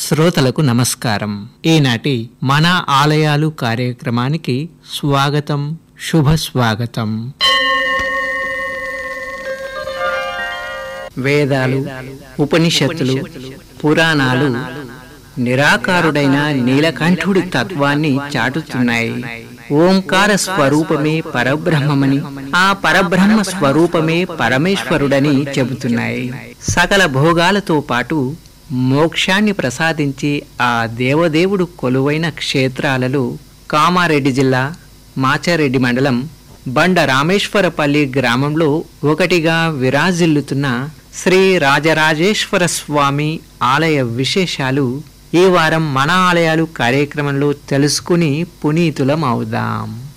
శ్రోతలకు నమస్కారం ఈనాటి మన ఆలయాలు కార్యక్రమానికి స్వాగతం శుభ స్వాగతం వేదాలు ఉపనిషత్తులు పురాణాలు నిరాకారుడైన నీలకంఠుడి తత్వాన్ని చాటుతున్నాయి ఓంకార స్వరూపమే పరబ్రహ్మమని ఆ పరబ్రహ్మ స్వరూపమే పరమేశ్వరుడని చెబుతున్నాయి సకల భోగాలతో పాటు మోక్షాన్ని ప్రసాదించి ఆ దేవదేవుడు కొలువైన క్షేత్రాలలో కామారెడ్డి జిల్లా మాచారెడ్డి మండలం బండ రామేశ్వరపల్లి గ్రామంలో ఒకటిగా విరాజిల్లుతున్న శ్రీ రాజరాజేశ్వర స్వామి ఆలయ విశేషాలు ఈ వారం మన ఆలయాలు కార్యక్రమంలో తెలుసుకుని పునీతులం అవుదాం